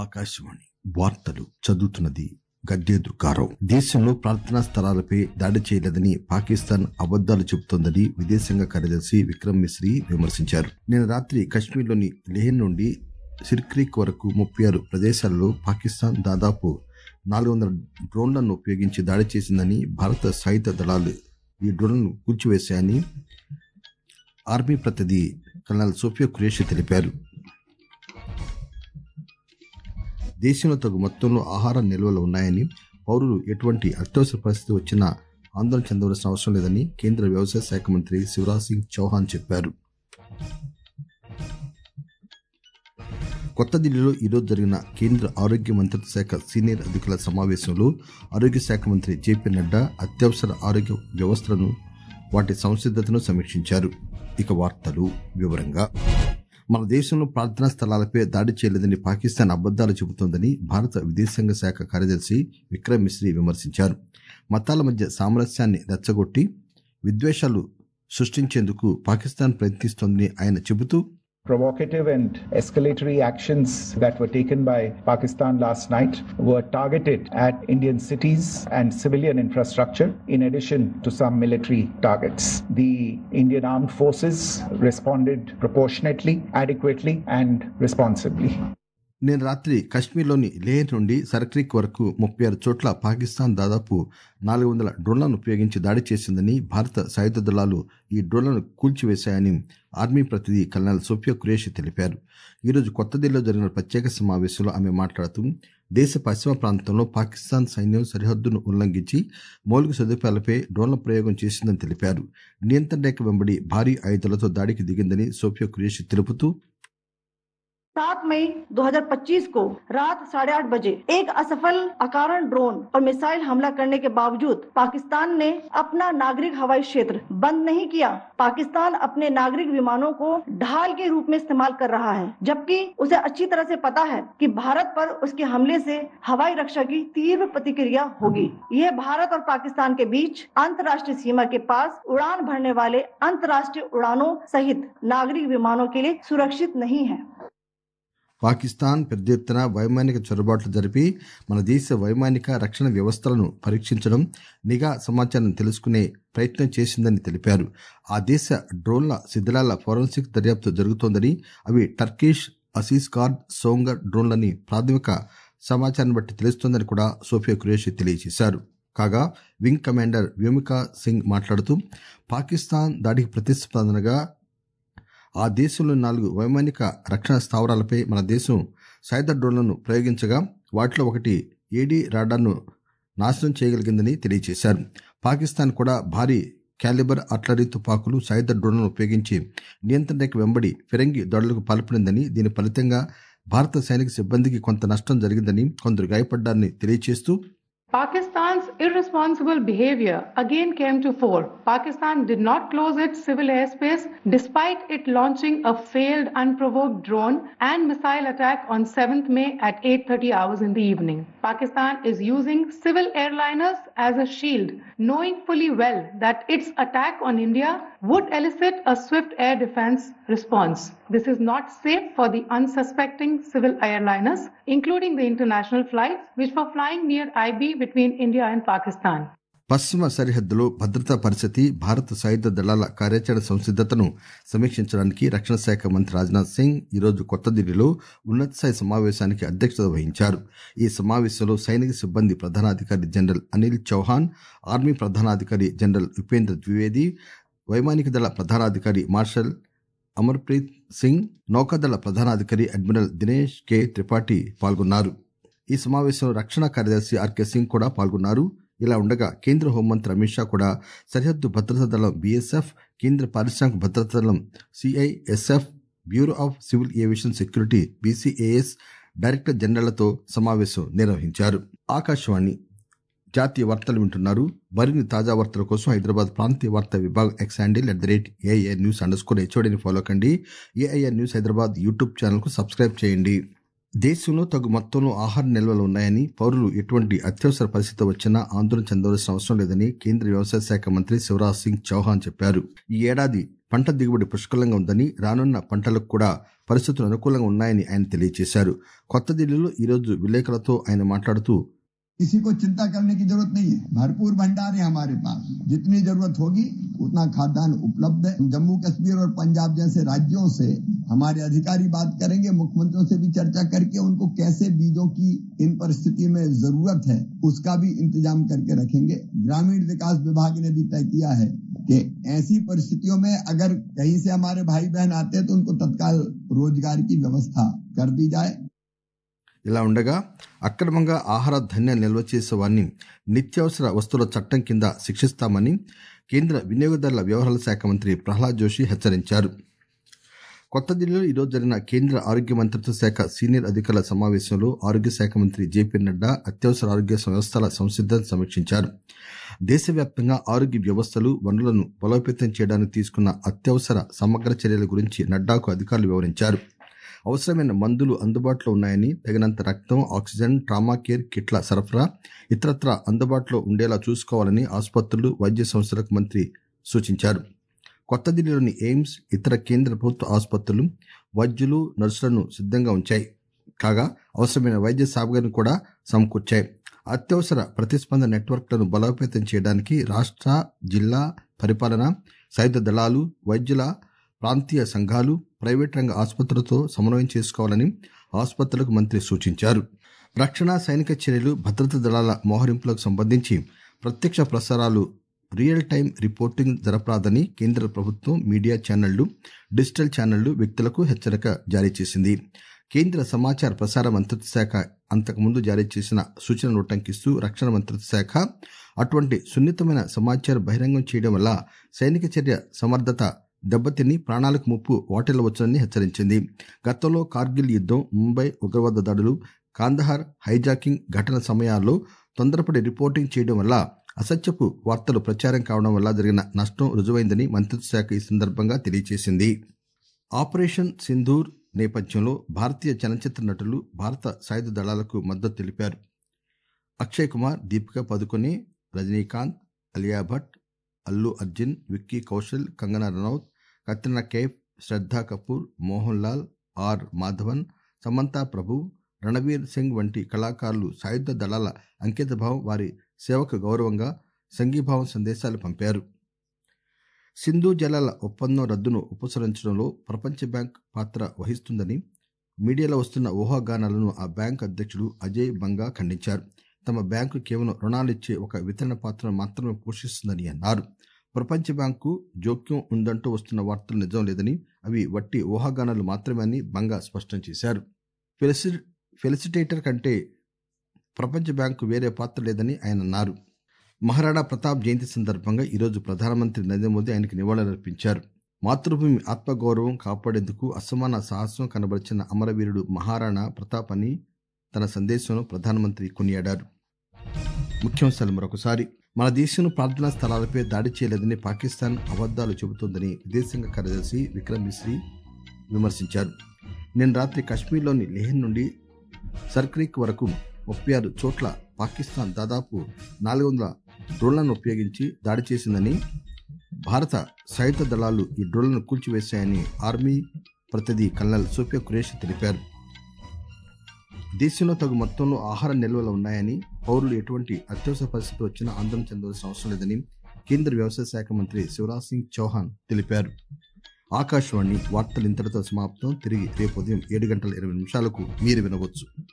ఆకాశవాణి వార్తలు చదువుతున్నది గడ్డేదు గారవ్ దేశంలో ప్రార్థనా స్థలాలపై దాడి చేయలేదని పాకిస్తాన్ అబద్దాలు చెబుతోందని విదేశాంగ కార్యదర్శి విక్రమ్ మిశ్రీ విమర్శించారు నిన్న రాత్రి కశ్మీర్లోని లెహ్ నుండి సిర్క్రీక్ వరకు ముప్పై ఆరు ప్రదేశాలలో పాకిస్తాన్ దాదాపు నాలుగు వందల డ్రోన్లను ఉపయోగించి దాడి చేసిందని భారత సాయుధ దళాలు ఈ డ్రోన్లను కూల్చివేశాయని ఆర్మీ ప్రతినిధి కల్నల్ సోఫియా ఖురేషి తెలిపారు దేశంలో తగు మొత్తంలో ఆహార నిల్వలు ఉన్నాయని పౌరులు ఎటువంటి అత్యవసర పరిస్థితి వచ్చినా ఆందోళన చెందవలసిన అవసరం లేదని కేంద్ర వ్యవసాయ శాఖ మంత్రి శివరాజ్ సింగ్ చౌహాన్ చెప్పారు కొత్త ఢిల్లీలో ఈరోజు జరిగిన కేంద్ర ఆరోగ్య మంత్రిత్వ శాఖ సీనియర్ అధికారుల సమావేశంలో ఆరోగ్య శాఖ మంత్రి జేపీ నడ్డా అత్యవసర ఆరోగ్య వ్యవస్థలను వాటి సంసిద్దతను సమీక్షించారు ఇక వార్తలు వివరంగా మన దేశంలో ప్రార్థనా స్థలాలపై దాడి చేయలేదని పాకిస్తాన్ అబద్దాలు చెబుతోందని భారత విదేశాంగ శాఖ కార్యదర్శి విక్రమ్ మిశ్రీ విమర్శించారు మతాల మధ్య సామరస్యాన్ని రెచ్చగొట్టి విద్వేషాలు సృష్టించేందుకు పాకిస్తాన్ ప్రయత్నిస్తోందని ఆయన చెబుతూ Provocative and escalatory actions that were taken by Pakistan last night were targeted at Indian cities and civilian infrastructure, in addition to some military targets. The Indian armed forces responded proportionately, adequately, and responsibly. నేను రాత్రి కశ్మీర్లోని లేహ్ నుండి సర్క్రిక్ వరకు ముప్పై ఆరు చోట్ల పాకిస్తాన్ దాదాపు నాలుగు వందల డ్రోన్లను ఉపయోగించి దాడి చేసిందని భారత సాయుధ దళాలు ఈ డ్రోన్లను కూల్చివేశాయని ఆర్మీ ప్రతినిధి కల్నల్ సోఫియా ఖురేషి తెలిపారు ఈరోజు కొత్త ఢిల్లీలో జరిగిన ప్రత్యేక సమావేశంలో ఆమె మాట్లాడుతూ దేశ పశ్చిమ ప్రాంతంలో పాకిస్తాన్ సైన్యం సరిహద్దును ఉల్లంఘించి మౌలిక సదుపాయాలపై డ్రోన్ల ప్రయోగం చేసిందని తెలిపారు నియంత్రణ రేఖ వెంబడి భారీ ఆయుధాలతో దాడికి దిగిందని సోఫియా ఖురేషి తెలుపుతూ सात मई 2025 को रात साढ़े आठ बजे एक असफल अकारण ड्रोन और मिसाइल हमला करने के बावजूद पाकिस्तान ने अपना नागरिक हवाई क्षेत्र बंद नहीं किया पाकिस्तान अपने नागरिक विमानों को ढाल के रूप में इस्तेमाल कर रहा है जबकि उसे अच्छी तरह से पता है कि भारत पर उसके हमले से हवाई रक्षा की तीव्र प्रतिक्रिया होगी यह भारत और पाकिस्तान के बीच अंतर्राष्ट्रीय सीमा के पास उड़ान भरने वाले अंतर्राष्ट्रीय उड़ानों सहित नागरिक विमानों के लिए सुरक्षित नहीं है పాకిస్తాన్ పెద్ద ఎత్తున వైమానిక చొరబాట్లు జరిపి మన దేశ వైమానిక రక్షణ వ్యవస్థలను పరీక్షించడం నిఘా సమాచారం తెలుసుకునే ప్రయత్నం చేసిందని తెలిపారు ఆ దేశ డ్రోన్ల శిథిలాల ఫోరెన్సిక్ దర్యాప్తు జరుగుతోందని అవి టర్కిష్ అసీస్ కార్డ్ సోంగర్ డ్రోన్లని ప్రాథమిక సమాచారం బట్టి తెలుస్తోందని కూడా సోఫియా ఖురేషి తెలియజేశారు కాగా వింగ్ కమాండర్ వ్యోమికా సింగ్ మాట్లాడుతూ పాకిస్తాన్ దాడికి ప్రతిస్పందనగా ఆ దేశంలో నాలుగు వైమానిక రక్షణ స్థావరాలపై మన దేశం సాయుధ డ్రోన్లను ప్రయోగించగా వాటిలో ఒకటి ఏడీ రాడార్ను నాశనం చేయగలిగిందని తెలియజేశారు పాకిస్తాన్ కూడా భారీ క్యాలిబర్ ఆర్టిలరీ తుపాకులు సాయుధ డ్రోన్లను ఉపయోగించి నియంత్రణ రేఖ వెంబడి ఫిరంగి దాడులకు పాల్పడిందని దీని ఫలితంగా భారత సైనిక సిబ్బందికి కొంత నష్టం జరిగిందని కొందరు గాయపడ్డారని తెలియజేస్తూ Pakistan's irresponsible behavior again came to fore. Pakistan did not close its civil airspace despite it launching a failed unprovoked drone and missile attack on 7th May at 8:30 hours in the evening. Pakistan is using civil airliners as a shield, knowing fully well that its attack on India would elicit a swift air defense response. This is not safe for the unsuspecting civil airliners, including the international flights which were flying near IB between India and Pakistan. పశ్చిమ సరిహద్దులో భద్రతా పరిస్థితి భారత సాయుధ దళాల కార్యాచరణ సంసిద్దతను సమీక్షించడానికి రక్షణ శాఖ మంత్రి రాజ్నాథ్ సింగ్ ఈరోజు కొత్త ఢిల్లీలో ఉన్నత స్థాయి సమావేశానికి అధ్యక్షత వహించారు ఈ సమావేశంలో సైనిక సిబ్బంది ప్రధానాధికారి జనరల్ అనిల్ చౌహాన్ ఆర్మీ ప్రధానాధికారి జనరల్ ఉపేంద్ర ద్వివేది వైమానిక దళ ప్రధానాధికారి మార్షల్ అమర్ప్రీత్ సింగ్ నౌకాదళ ప్రధానాధికారి అడ్మిరల్ దినేష్ కె త్రిపాఠి పాల్గొన్నారు ఈ సమావేశంలో రక్షణ కార్యదర్శి ఆర్కే సింగ్ కూడా పాల్గొన్నారు ఇలా ఉండగా కేంద్ర హోంమంత్రి అమిత్ షా కూడా సరిహద్దు భద్రతా దళం బీఎస్ఎఫ్ కేంద్ర పారిశ్రామిక భద్రతా దళం CISF bureau of civil aviation security BCAS director జనరళ్లతో సమావేశం నిర్వహించారు ఆకాశవాణి జాతీయ వార్తలు వింటున్నారు మరిన్ని తాజా వార్తల కోసం హైదరాబాద్ ప్రాంతీయ వార్తా విభాగం X handle at the rate AIR news underscore స్కోర్ హెచ్ఓడిని ఫాలో కండి AIR news Hyderabad YouTube channel కు సబ్స్క్రైబ్ చేయండి దేశంలో తగు మొత్తంలో ఆహార నిల్వలు ఉన్నాయని పౌరులు ఎటువంటి అత్యవసర పరిస్థితి వచ్చినా ఆందోళన చెందవలసిన అవసరం లేదని కేంద్ర వ్యవసాయ శాఖ మంత్రి శివరాజ్ సింగ్ చౌహాన్ చెప్పారు ఈ ఏడాది పంట దిగుబడి పుష్కలంగా ఉందని రానున్న పంటలకు కూడా పరిస్థితులు అనుకూలంగా ఉన్నాయని ఆయన తెలియజేశారు కొత్త ఢిల్లీలో ఈరోజు విలేకరులతో ఆయన మాట్లాడుతూ किसी को चिंता करने की जरूरत नहीं है भरपूर भंडार है हमारे पास जितनी जरूरत होगी उतना खाद्यान्न उपलब्ध है जम्मू कश्मीर और पंजाब जैसे राज्यों से हमारे अधिकारी बात करेंगे मुख्यमंत्रियों से भी चर्चा करके उनको कैसे बीजों की इन परिस्थिति में जरूरत है उसका भी इंतजाम करके रखेंगे ग्रामीण विकास विभाग ने भी तय किया है कि ऐसी परिस्थितियों में अगर कहीं से हमारे भाई बहन आते हैं तो उनको तत्काल रोजगार की व्यवस्था कर दी जाए ఇలా ఉండగా అక్రమంగా ఆహార ధాన్యాలు నిల్వ చేసే వారిని నిత్యావసర వస్తువుల చట్టం కింద శిక్షిస్తామని కేంద్ర వినియోగదారుల వ్యవహారాల శాఖ మంత్రి ప్రహ్లాద్ జోషి హెచ్చరించారు కొత్త ఢిల్లీలో ఈరోజు జరిగిన కేంద్ర ఆరోగ్య మంత్రిత్వ శాఖ సీనియర్ అధికారుల సమావేశంలో ఆరోగ్య శాఖ మంత్రి జేపీ నడ్డా అత్యవసర ఆరోగ్య వ్యవస్థల సంసిద్దతను సమీక్షించారు దేశవ్యాప్తంగా ఆరోగ్య వ్యవస్థలు వనరులను బలోపేతం చేయడానికి తీసుకున్న అత్యవసర సమగ్ర చర్యల గురించి నడ్డాకు అధికారులు వివరించారు అవసరమైన మందులు అందుబాటులో ఉన్నాయని తగినంత రక్తం ఆక్సిజన్ ట్రామా కేర్ కిట్ల సరఫరా ఇతరత్ర అందుబాటులో ఉండేలా చూసుకోవాలని ఆసుపత్రులు వైద్య సంస్థలకు మంత్రి సూచించారు కొత్త ఢిల్లీలోని ఎయిమ్స్ ఇతర కేంద్ర ప్రభుత్వ ఆసుపత్రులు వైద్యులు నర్సులను సిద్ధంగా ఉంచాయి కాగా అవసరమైన వైద్య సామగ్రిని కూడా సమకూర్చాయి అత్యవసర ప్రతిస్పందన నెట్వర్క్లను బలోపేతం చేయడానికి రాష్ట్ర జిల్లా పరిపాలన సాయుధ దళాలు వైద్యుల ప్రాంతీయ సంఘాలు ప్రైవేట్ రంగ ఆసుపత్రులతో సమన్వయం చేసుకోవాలని ఆసుపత్రులకు మంత్రి సూచించారు రక్షణ సైనిక చర్యలు భద్రతా దళాల మోహరింపులకు సంబంధించి ప్రత్యక్ష ప్రసారాలు రియల్ టైం రిపోర్టింగ్ జరపరాదని కేంద్ర ప్రభుత్వం మీడియా ఛానళ్లు డిజిటల్ ఛానళ్లు వ్యక్తులకు హెచ్చరిక జారీ చేసింది కేంద్ర సమాచార ప్రసార మంత్రిత్వ శాఖ అంతకుముందు జారీ చేసిన సూచనలు ఉటంకిస్తూ రక్షణ మంత్రిత్వ శాఖ అటువంటి సున్నితమైన సమాచారం బహిరంగం చేయడం వల్ల సైనిక చర్య సమర్థత దెబ్బతిని ప్రాణాలకు ముప్పు వాటిల్లవచ్చునని హెచ్చరించింది గతంలో కార్గిల్ యుద్దం ముంబై ఉగ్రవాద దాడులు కాందహార్ హైజాకింగ్ ఘటన సమయాల్లో తొందరపడి రిపోర్టింగ్ చేయడం వల్ల అసత్యపు వార్తలు ప్రచారం కావడం వల్ల జరిగిన నష్టం రుజువైందని మంత్రిత్వ శాఖ ఈ సందర్భంగా తెలియజేసింది ఆపరేషన్ సింధూర్ నేపథ్యంలో భారతీయ చలనచిత్ర నటులు భారత సాయుధ దళాలకు మద్దతు తెలిపారు అక్షయ్ కుమార్ దీపిక పదుకొనే రజనీకాంత్ అలియా భట్ అల్లు అర్జున్ విక్కీ కౌశల్ కంగనా రనౌత్ కత్రినా కైఫ్ శ్రద్ధా కపూర్ మోహన్ లాల్ ఆర్ మాధవన్ సమంతా ప్రభు రణవీర్ సింగ్ వంటి కళాకారులు సాయుధ దళాల అంకితభావం వారి సేవకు గౌరవంగా సంఘీభావం సందేశాలు పంపారు సింధు జలాల ఒప్పందం రద్దును ఉపసరించడంలో ప్రపంచ బ్యాంక్ పాత్ర వహిస్తుందని మీడియాలో వస్తున్న ఊహాగానాలను ఆ బ్యాంక్ అధ్యక్షుడు అజయ్ బంగా ఖండించారు తమ బ్యాంకు కేవలం రుణాలిచ్చే ఒక వితరణ పాత్రను మాత్రమే పోషిస్తుందని అన్నారు ప్రపంచ బ్యాంకు జోక్యం ఉందంటూ వస్తున్న వార్తలు నిజం లేదని అవి వట్టి ఊహాగానాలు మాత్రమే అని బంగా స్పష్టం చేశారు ఫెలిసి ఫెలిసిటేటర్ కంటే ప్రపంచ బ్యాంకు వేరే పాత్ర లేదని ఆయన అన్నారు మహారాణా ప్రతాప్ జయంతి సందర్భంగా ఈరోజు ప్రధానమంత్రి నరేంద్ర మోదీ ఆయనకు నివాళులర్పించారు మాతృభూమి ఆత్మగౌరవం కాపాడేందుకు అసమాన సాహసం కనబరిచిన అమరవీరుడు మహారాణా ప్రతాప్ అని తన సందేశంలో ప్రధానమంత్రి కొనియాడారు ముఖ్యాంశాలు మరొకసారి మన దేశం ప్రార్థనా స్థలాలపై దాడి చేయలేదని పాకిస్తాన్ అబద్దాలు చెబుతోందని విదేశాంగ కార్యదర్శి విక్రమ్ మిశ్రీ విమర్శించారు నిన్న రాత్రి కాశ్మీర్లోని లెహన్ నుండి సర్క్రీక్ వరకు ముప్పై ఆరు చోట్ల పాకిస్తాన్ దాదాపు నాలుగు వందల డ్రోన్లను ఉపయోగించి దాడి చేసిందని భారత సాయుధ దళాలు ఈ డ్రోన్లను కూల్చివేశాయని ఆర్మీ ప్రతినిధి కల్నల్ సోఫియా ఖురేషి తెలిపారు దేశంలో తగు మొత్తంలో ఆహార నిల్వలు ఉన్నాయని పౌరులు ఎటువంటి అత్యవసర పరిస్థితి వచ్చినా ఆందోళన చెందవలసిన అవసరం లేదని కేంద్ర వ్యవసాయ శాఖ మంత్రి శివరాజ్ సింగ్ చౌహాన్ తెలిపారు ఆకాశవాణి వార్తలు ఇంతటితో సమాప్తం తిరిగి రేపు ఉదయం ఏడు గంటల ఇరవై నిమిషాలకు మీరు వినవచ్చు